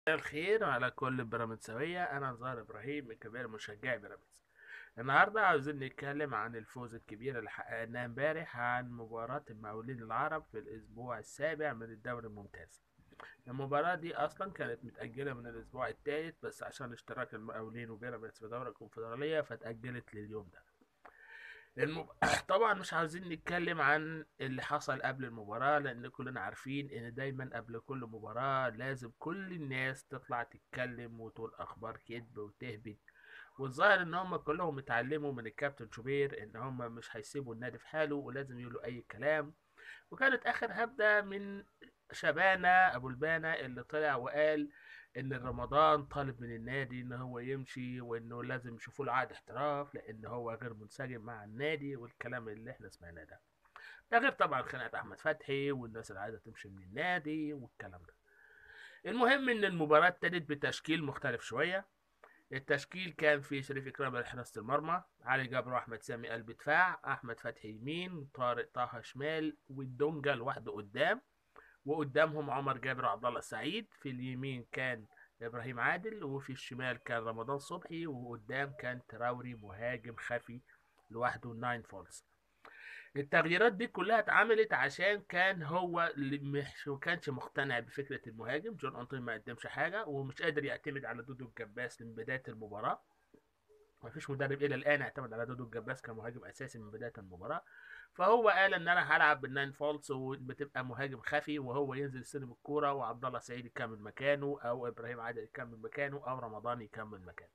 الخير على كل البيراميدزاوية أنا نزار إبراهيم من كبير مشجعي بيراميدز النهاردة عاوزين نتكلم عن الفوز الكبير اللي حققناه امبارح عن مباراة المقاولين العرب في الأسبوع السابع من الدوري الممتاز المباراة دي أصلا كانت متأجلة من الأسبوع الثالث بس عشان اشتراك المقاولين وبيراميدز في دوري الكونفدرالية فاتأجلت لليوم ده المب... طبعا مش عاوزين نتكلم عن اللي حصل قبل المباراة لأن كلنا عارفين إن دايما قبل كل مباراة لازم كل الناس تطلع تتكلم وتقول أخبار كذب وتهبد والظاهر إن هم كلهم اتعلموا من الكابتن شوبير إن هم مش هيسيبوا النادي في حاله ولازم يقولوا أي كلام وكانت آخر هبدة من شبانة أبو البانا اللي طلع وقال ان رمضان طالب من النادي ان هو يمشي وانه لازم يشوفوا له عقد احتراف لان هو غير منسجم مع النادي والكلام اللي احنا سمعناه ده ده غير طبعا خناقه احمد فتحي والناس اللي عايزه تمشي من النادي والكلام ده المهم ان المباراه ابتدت بتشكيل مختلف شويه التشكيل كان فيه شريف اكرام حراسه المرمى علي جبر واحمد سامي قلب دفاع احمد فتحي يمين طارق طه شمال والدونجا لوحده قدام وقدامهم عمر جابر وعبد الله السعيد في اليمين كان ابراهيم عادل وفي الشمال كان رمضان صبحي وقدام كان تراوري مهاجم خفي لوحده ناين فولز التغييرات دي كلها اتعملت عشان كان هو اللي مش ما كانش مقتنع بفكره المهاجم جون انطوني ما قدمش حاجه ومش قادر يعتمد على دودو الجباس من بدايه المباراه مفيش مدرب الى الان اعتمد على دودو الجباس كمهاجم اساسي من بدايه المباراه فهو قال ان انا هلعب بالناين فولتس وبتبقى مهاجم خفي وهو ينزل يستلم الكوره وعبد الله سعيد يكمل مكانه او ابراهيم عادل يكمل مكانه او رمضان يكمل مكانه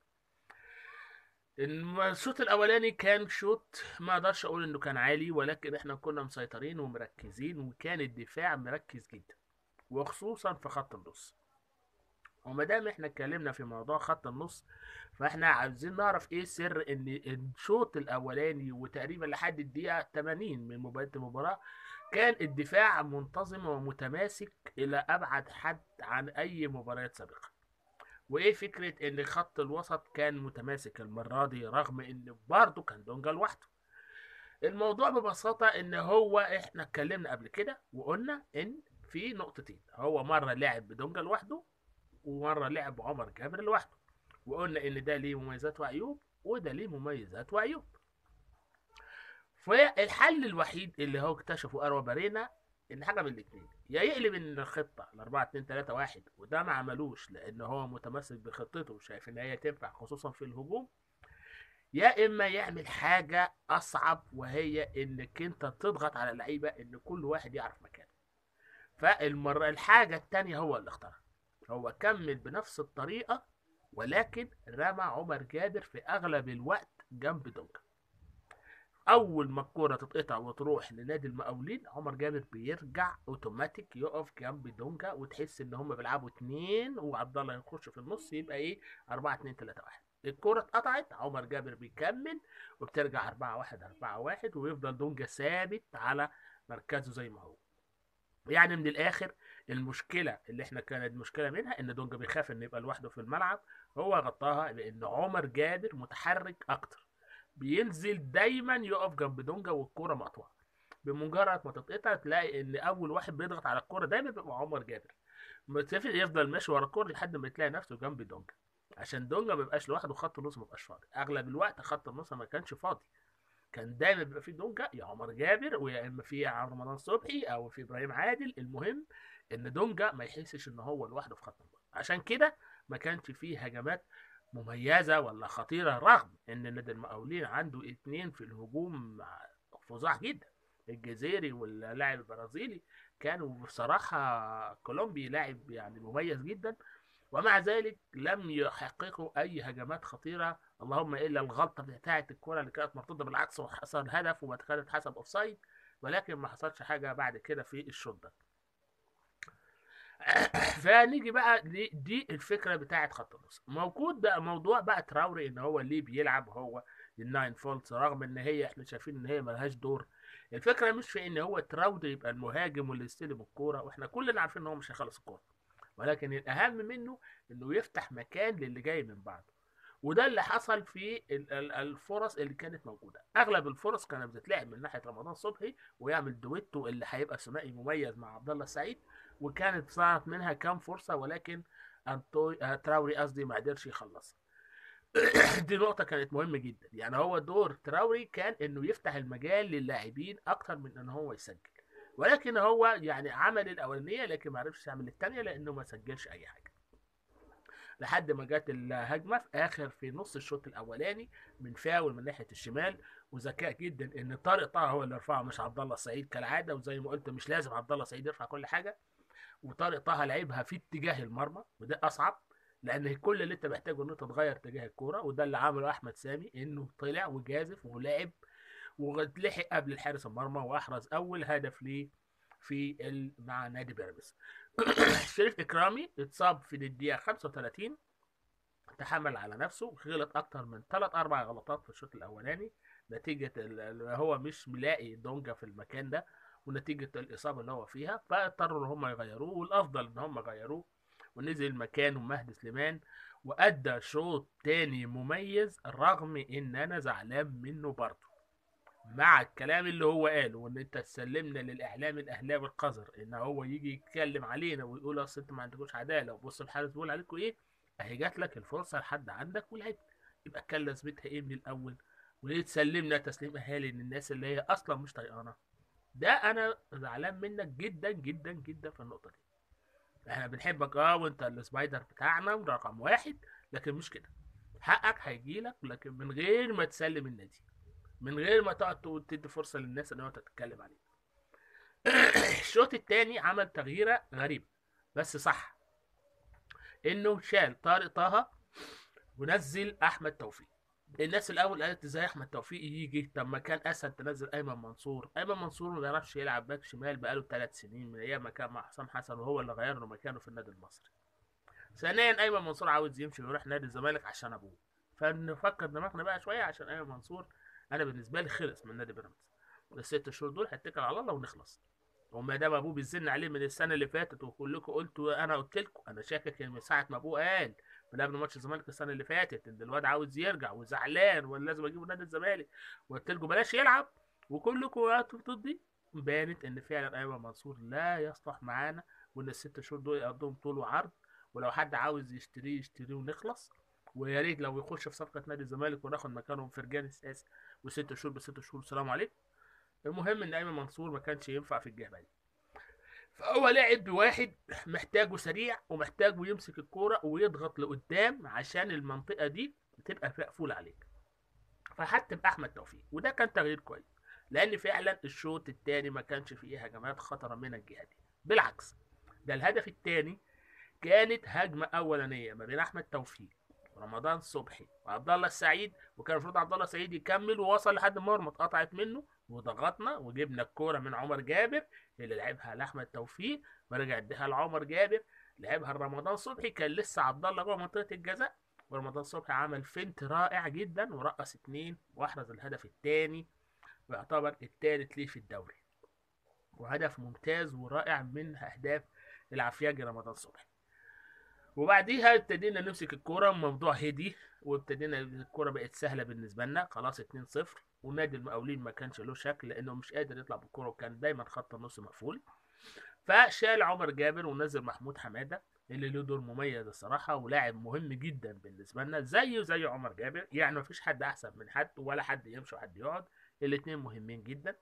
الشوط الاولاني كان شوط ما اقدرش اقول انه كان عالي ولكن احنا كنا مسيطرين ومركزين وكان الدفاع مركز جدا وخصوصا في خط النص وما دام احنا اتكلمنا في موضوع خط النص فاحنا عايزين نعرف ايه سر ان الشوط الاولاني وتقريبا لحد الدقيقه 80 من مباراه المباراه كان الدفاع منتظم ومتماسك الى ابعد حد عن اي مباريات سابقه وايه فكره ان خط الوسط كان متماسك المره دي رغم ان برضه كان دونجا لوحده الموضوع ببساطه ان هو احنا اتكلمنا قبل كده وقلنا ان في نقطتين هو مره لعب بدونجا لوحده ومره لعب عمر جابر لوحده وقلنا ان ده ليه مميزات وعيوب وده ليه مميزات وعيوب فالحل الوحيد اللي هو اكتشفه اروى بارينا ان حاجه من الاثنين يا يقلب ان الخطه ال 4 2 3 1 وده ما عملوش لان هو متمسك بخطته وشايف ان هي تنفع خصوصا في الهجوم يا اما يعمل حاجه اصعب وهي انك انت تضغط على اللعيبه ان كل واحد يعرف مكانه فالمره الحاجه الثانيه هو اللي اختارها هو كمل بنفس الطريقه ولكن رمى عمر جابر في اغلب الوقت جنب دونجا اول ما الكوره تتقطع وتروح لنادي المقاولين عمر جابر بيرجع اوتوماتيك يقف جنب دونجا وتحس ان هم بيلعبوا اتنين وعبد الله يخش في النص يبقى ايه 4 2 3 1 الكرة اتقطعت عمر جابر بيكمل وبترجع 4 1 4 1 ويفضل دونجا ثابت على مركزه زي ما هو يعني من الاخر المشكله اللي احنا كانت مشكله منها ان دونجا بيخاف انه يبقى لوحده في الملعب هو غطاها لان عمر جابر متحرك اكتر بينزل دايما يقف جنب دونجا والكوره مقطوعه بمجرد ما تتقطع تلاقي ان اول واحد بيضغط على الكوره دايما بيبقى عمر جابر متفق يفضل ماشي ورا الكوره لحد ما تلاقي نفسه جنب دونجا عشان دونجا ما يبقاش لوحده خط النص ما يبقاش فاضي اغلب الوقت خط النص ما كانش فاضي كان دايما بيبقى فيه دونجا يا عمر جابر ويا اما في رمضان صبحي او في ابراهيم عادل المهم ان دونجا ما يحسش ان هو لوحده في خط النص عشان كده ما كانش فيه هجمات مميزه ولا خطيره رغم ان نادي المقاولين عنده اتنين في الهجوم فظاع جدا الجزيري واللاعب البرازيلي كانوا بصراحه كولومبي لاعب يعني مميز جدا ومع ذلك لم يحققوا اي هجمات خطيره اللهم الا الغلطه بتاعه الكره اللي كانت مرتده بالعكس وحصل هدف وكانت حسب اوفسايد ولكن ما حصلش حاجه بعد كده في الشوط ده فنيجي بقى دي, دي الفكره بتاعه خط النص موجود بقى موضوع بقى تراوري ان هو ليه بيلعب هو الناين فولتس رغم ان هي احنا شايفين ان هي ملهاش دور الفكره مش في ان هو تراوري يبقى المهاجم واللي يستلم الكوره واحنا كلنا عارفين ان هو مش هيخلص الكوره ولكن الاهم منه انه يفتح مكان للي جاي من بعده وده اللي حصل في الفرص اللي كانت موجوده اغلب الفرص كانت بتتلعب من ناحيه رمضان صبحي ويعمل دويتو اللي هيبقى ثنائي مميز مع عبد الله السعيد وكانت صارت منها كام فرصه ولكن انطوي آه، تراوري قصدي ما قدرش يخلصها دي نقطة كانت مهمة جدا يعني هو دور تراوري كان انه يفتح المجال للاعبين اكتر من ان هو يسجل ولكن هو يعني عمل الاولانية لكن ما عرفش يعمل الثانية لانه ما سجلش اي حاجة لحد ما جت الهجمة في اخر في نص الشوط الاولاني من فاول من ناحية الشمال وذكاء جدا ان طارق طه هو اللي رفعه مش عبد الله السعيد كالعادة وزي ما قلت مش لازم عبد الله السعيد يرفع كل حاجة وطارق طه لعبها في اتجاه المرمى وده اصعب لان كل اللي انت محتاجه ان انت تغير اتجاه الكوره وده اللي عمله احمد سامي انه طلع وجازف ولعب ولحق قبل الحارس المرمى واحرز اول هدف ليه في ال... مع نادي بيراميدز شريف اكرامي اتصاب في الدقيقه 35 تحمل على نفسه غلط اكتر من ثلاث اربع غلطات في الشوط الاولاني نتيجه ال... هو مش ملاقي دونجا في المكان ده ونتيجه الاصابه اللي هو فيها فاضطروا ان هم يغيروه والافضل ان هم غيروه ونزل مكانه مهدي سليمان وادى شوط تاني مميز رغم ان انا زعلان منه برضه مع الكلام اللي هو قاله وان انت تسلمنا للاعلام الاهلاوي القذر ان هو يجي يتكلم علينا ويقول اصل انتوا ما عندكوش عداله وبص الحارس بيقول عليكم ايه اهي جات لك الفرصه لحد عندك ولعبت يبقى كان لازمتها ايه من الاول وليه تسلمنا تسليم اهالي للناس اللي هي اصلا مش طايقانا ده انا زعلان منك جدا جدا جدا في النقطه دي احنا بنحبك اه وانت السبايدر بتاعنا ورقم واحد لكن مش كده حقك هيجيلك لكن من غير ما تسلم النادي من غير ما تقعد تقول تدي فرصه للناس ان هو تتكلم عليه الشوط التاني عمل تغييره غريبه بس صح انه شال طارق طه ونزل احمد توفيق الناس الاول قالت ازاي احمد توفيق يجي طب ما كان اسهل تنزل ايمن منصور ايمن منصور ما بيعرفش يلعب باك شمال بقاله ثلاث سنين من ايام ما كان مع حسام حسن وهو اللي غير له مكانه في النادي المصري ثانيا ايمن منصور عاوز يمشي ويروح نادي الزمالك عشان ابوه فنفكر دماغنا بقى شويه عشان ايمن منصور انا بالنسبه لي خلص من نادي بيراميدز الست شهور دول هتكل على الله ونخلص وما دام ابوه بيزن عليه من السنه اللي فاتت وكلكم قلتوا انا قلت لكم انا شاكك ان من ساعه ما ابوه قال من قبل ماتش الزمالك السنه اللي فاتت ان الواد عاوز يرجع وزعلان ولازم اجيبه نادي الزمالك وقلت لكم بلاش يلعب وكلكم وقعتوا ضدي بانت ان فعلا ايمن منصور لا يصلح معانا وان الست شهور دول يقضوهم طول وعرض ولو حد عاوز يشتريه يشتريه ونخلص ويا ريت لو يخش في صفقه نادي الزمالك وناخد مكانهم فرجان الساسي وست شهور بست شهور سلام عليكم المهم ان ايمن منصور ما كانش ينفع في الجبهه دي فهو لعب بواحد محتاجه سريع ومحتاجه يمسك الكوره ويضغط لقدام عشان المنطقه دي تبقى مقفول عليك فحتى باحمد توفيق وده كان تغيير كويس لان فعلا الشوط الثاني ما كانش فيه هجمات خطره من الجهه دي بالعكس ده الهدف الثاني كانت هجمه اولانيه ما بين احمد توفيق رمضان صبحي وعبد الله السعيد وكان المفروض عبد الله السعيد يكمل ووصل لحد المرمى اتقطعت منه وضغطنا وجبنا الكوره من عمر جابر اللي لعبها لاحمد توفيق ورجع اديها لعمر جابر لعبها لرمضان صبحي كان لسه عبد الله جوه منطقه الجزاء ورمضان صبحي عمل فنت رائع جدا ورقص اتنين واحرز الهدف الثاني ويعتبر الثالث ليه في الدوري وهدف ممتاز ورائع من اهداف العفياجي رمضان صبحي وبعديها ابتدينا نمسك الكوره الموضوع هدي وابتدينا الكوره بقت سهله بالنسبه لنا خلاص 2-0 ونادي المقاولين ما كانش له شكل لانه مش قادر يطلع بالكوره وكان دايما خط النص مقفول فشال عمر جابر ونزل محمود حماده اللي له دور مميز الصراحه ولاعب مهم جدا بالنسبه لنا زيه زي عمر جابر يعني مفيش حد احسن من حد ولا حد يمشي وحد يقعد الاثنين مهمين جدا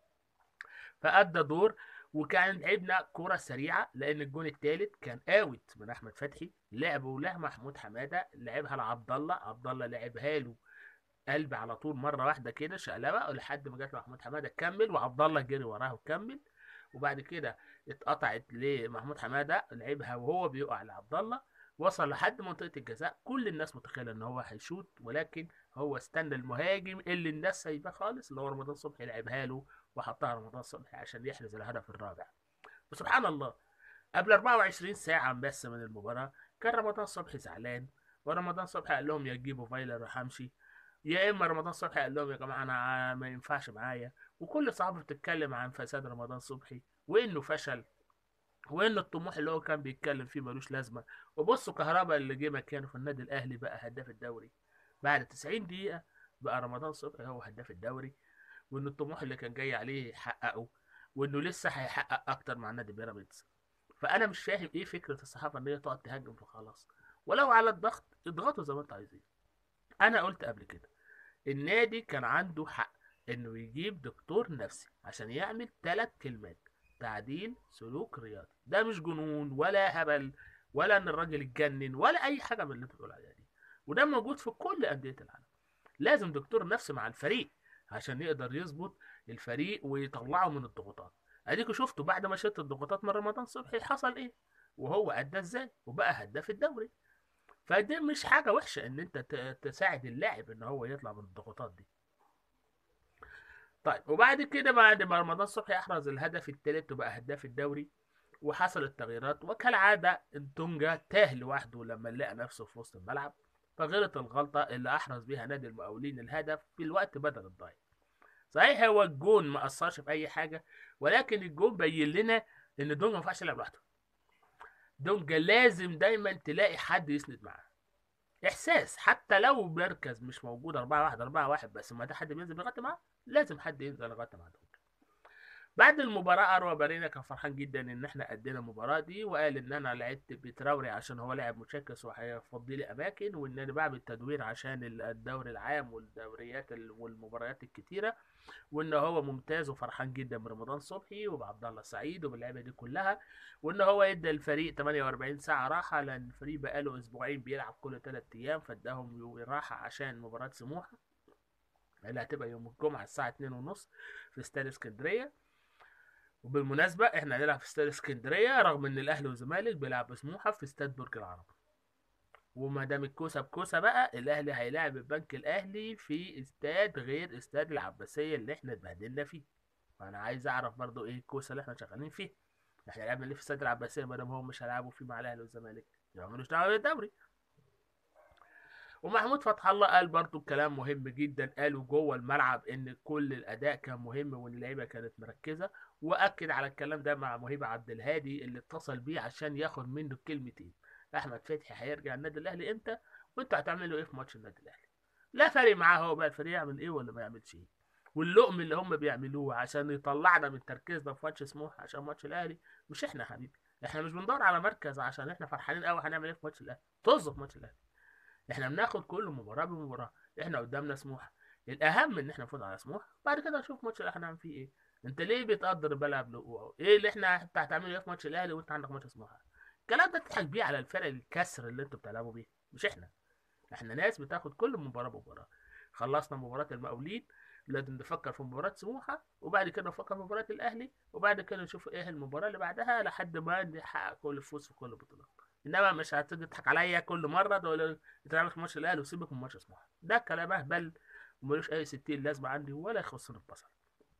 فادى دور وكان لعبنا كرة سريعة لأن الجون الثالث كان اوت من أحمد فتحي لعبه له محمود حمادة لعبها لعبد الله عبد الله لعبها له قلب على طول مرة واحدة كده شقلبة لحد ما جت محمود حمادة كمل وعبد الله جري وراه وكمل وبعد كده اتقطعت لمحمود حمادة لعبها وهو بيقع لعبد الله وصل لحد منطقة الجزاء كل الناس متخيلة ان هو هيشوط ولكن هو استنى المهاجم اللي الناس سايباه خالص اللي هو رمضان صبحي لعبها له وحطها رمضان صبحي عشان يحرز الهدف الرابع وسبحان الله قبل 24 ساعة بس من المباراة كان رمضان صبحي زعلان ورمضان صبحي قال لهم يا تجيبوا فايلر وحمشي يا اما رمضان صبحي قال لهم يا جماعه انا ما ينفعش معايا وكل صحافه بتتكلم عن فساد رمضان صبحي وانه فشل وان الطموح اللي هو كان بيتكلم فيه ملوش لازمه وبصوا كهربا اللي جه مكانه في النادي الاهلي بقى هداف الدوري بعد 90 دقيقه بقى رمضان صبحي هو هداف الدوري وان الطموح اللي كان جاي عليه حققه وانه لسه هيحقق اكتر مع نادي بيراميدز فانا مش فاهم ايه فكره الصحافه ان هي تقعد تهاجم فخلاص ولو على الضغط اضغطوا زي ما انتوا عايزين انا قلت قبل كده النادي كان عنده حق انه يجيب دكتور نفسي عشان يعمل ثلاث كلمات تعديل سلوك رياضي ده مش جنون ولا هبل ولا ان الراجل اتجنن ولا اي حاجه من اللي انت بتقول عليها دي وده موجود في كل انديه العالم لازم دكتور نفسي مع الفريق عشان يقدر يظبط الفريق ويطلعه من الضغوطات اديكوا شفتوا بعد ما شلت الضغوطات من رمضان صبحي حصل ايه وهو ادى ازاي وبقى هداف الدوري فدي مش حاجه وحشه ان انت ت- تساعد اللاعب ان هو يطلع من الضغوطات دي طيب وبعد كده بعد ما رمضان صبحي احرز الهدف الثالث وبقى هداف الدوري وحصلت تغييرات وكالعادة انتونجا تاه لوحده لما لقى نفسه في وسط الملعب فغلط الغلطة اللي أحرز بيها نادي المقاولين الهدف في الوقت بدل الضايع صحيح هو الجون ما أثرش في أي حاجة ولكن الجون بين لنا إن دونجا ما ينفعش يلعب لوحده دونجا لازم دايما تلاقي حد يسند معاه إحساس حتى لو مركز مش موجود 4 1 4 1 بس ما ده حد بينزل يغطي معاه لازم حد ينزل يغطي مع دونجا بعد المباراة أروى بارينا كان فرحان جدا إن إحنا أدينا المباراة دي وقال إن أنا لعبت بتراوري عشان هو لاعب متشكس وهيفضي لي أماكن وإن أنا بعمل تدوير عشان الدوري العام والدوريات ال- والمباريات الكتيرة وإن هو ممتاز وفرحان جدا برمضان صبحي وبعبد الله السعيد وباللعيبة دي كلها وإن هو إدى الفريق 48 ساعة راحة لأن الفريق بقاله أسبوعين بيلعب كل ثلاث أيام فإداهم يوم راحة عشان مباراة سموحة اللي هتبقى يوم الجمعة الساعة 2:30 في استاد اسكندرية وبالمناسبة احنا هنلعب في استاد اسكندرية رغم ان الاهلي والزمالك بيلعب سموحة في استاد برج العرب وما دام الكوسة بكوسة بقى الاهلي هيلاعب البنك الاهلي في استاد غير استاد العباسية اللي احنا اتبهدلنا فيه فانا عايز اعرف برضو ايه الكوسة اللي احنا شغالين فيه احنا لعبنا ليه في استاد العباسية ما دام هم مش هيلعبوا فيه مع الاهلي والزمالك يبقى ملوش دعوة بالدوري ومحمود فتح الله قال برضو كلام مهم جدا قالوا جوه الملعب ان كل الاداء كان مهم وان اللعيبه كانت مركزه واكد على الكلام ده مع مهيب عبد الهادي اللي اتصل بيه عشان ياخد منه الكلمتين احمد فتحي هيرجع النادي الاهلي امتى وانتوا هتعملوا ايه في ماتش النادي الاهلي لا فارق معاه هو بقى الفريق يعمل ايه ولا ما يعملش ايه واللقم اللي هم بيعملوه عشان يطلعنا من تركيزنا في ماتش سموحه عشان ماتش الاهلي مش احنا يا حبيبي احنا مش بندور على مركز عشان احنا فرحانين قوي هنعمل ايه في ماتش الاهلي طز في ماتش الاهلي احنا بناخد كل مباراه بمباراه احنا قدامنا سموحه الاهم ان احنا نفوز على سموحه بعد كده نشوف ماتش الاهلي هنعمل فيه ايه انت ليه بتقدر الملعب له ايه اللي احنا انت هتعمل ايه في ماتش الاهلي وانت عندك ماتش سموحه الكلام ده تضحك بيه على الفرق الكسر اللي انتوا بتلعبوا بيه مش احنا احنا ناس بتاخد كل مباراه بمباراه خلصنا مباراه المقاولين لازم نفكر في مباراة سموحة وبعد كده نفكر في مباراة الأهلي وبعد كده نشوف إيه المباراة اللي بعدها لحد ما نحقق كل فوز في كل بطولة إنما مش هتيجي تضحك عليا كل مرة تقول تلعب في ماتش الأهلي وسيبك من ماتش سموحة ده كلام أهبل وملوش أي ستين لازمة عندي ولا يخصني البصر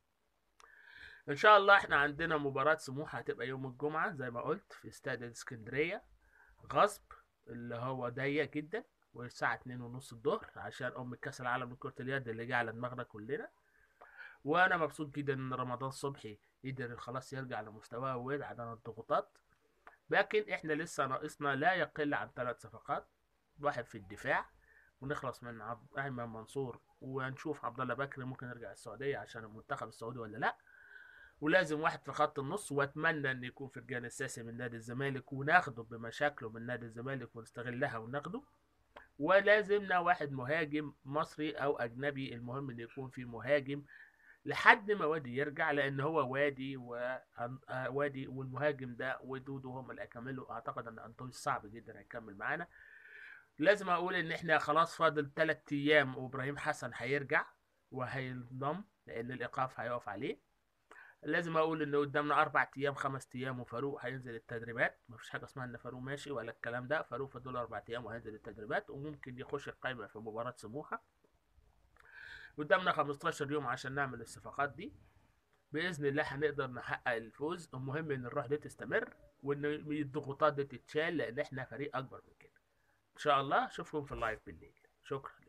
إن شاء الله إحنا عندنا مباراة سموحة هتبقى يوم الجمعة زي ما قلت في استاد اسكندرية غصب اللي هو ضيق جدا والساعة اتنين ونص الظهر عشان أم كأس العالم لكرة اليد اللي جه على دماغنا كلنا وأنا مبسوط جدا إن رمضان صبحي قدر خلاص يرجع لمستواه ويبعد عن الضغوطات لكن إحنا لسه ناقصنا لا يقل عن ثلاث صفقات واحد في الدفاع ونخلص من عبد أيمن منصور ونشوف عبد الله بكري ممكن يرجع السعودية عشان المنتخب السعودي ولا لأ ولازم واحد في خط النص واتمنى ان يكون فرجان الساسي من نادي الزمالك وناخده بمشاكله من نادي الزمالك ونستغلها وناخده ولازمنا واحد مهاجم مصري او اجنبي المهم ان يكون في مهاجم لحد ما وادي يرجع لان هو وادي و... وادي والمهاجم ده ودودو هم اللي هيكملوا اعتقد ان انطوني صعب جدا هيكمل معانا لازم اقول ان احنا خلاص فاضل 3 ايام وابراهيم حسن هيرجع وهينضم لان الايقاف هيقف عليه لازم اقول ان قدامنا اربع ايام خمس ايام وفاروق هينزل التدريبات مفيش حاجه اسمها ان فاروق ماشي ولا الكلام ده فاروق فاضل اربع ايام وهينزل التدريبات وممكن يخش القائمه في مباراه سموحه قدامنا 15 يوم عشان نعمل الصفقات دي باذن الله هنقدر نحقق الفوز المهم ان الروح دي تستمر وان الضغوطات دي تتشال لان احنا فريق اكبر من كده ان شاء الله اشوفكم في اللايف بالليل شكرا